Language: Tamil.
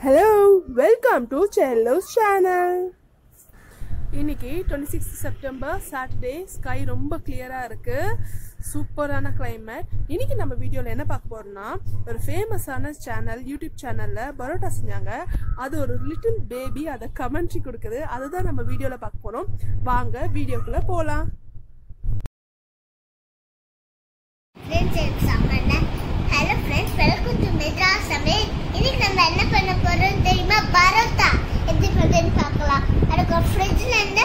ஹலோ வெல்கம் டு செல்லோஸ் சேனல் இன்னைக்கு twenty six September Saturday sky ரொம்ப கிளியராக இருக்கு சூப்பரான climate இன்னைக்கு நம்ம வீடியோவில் என்ன பார்க்க போறோம்னா ஒரு ஃபேமஸான சேனல் யூடியூப் சேனலில் பரோட்டா செஞ்சாங்க அது ஒரு லிட்டில் பேபி அதை கமெண்ட்ரி கொடுக்குது அதுதான் நம்ம வீடியோவில் பார்க்க போகிறோம் வாங்க வீடியோக்குள்ளே போகலாம் ஃப்ரெண்ட்ஸ் எனக்கு செம்மண்ண hello friends welcome to Madras Samayal இன்னைக்கு நம்ம என்ன பண்ண போறோம் தெரியுமா பரோட்டா எப்படி பண்ணுறதுன்னு பார்க்கலாம் அதுக்கு ஒரு ஃப்ரிட்ஜில் இருந்து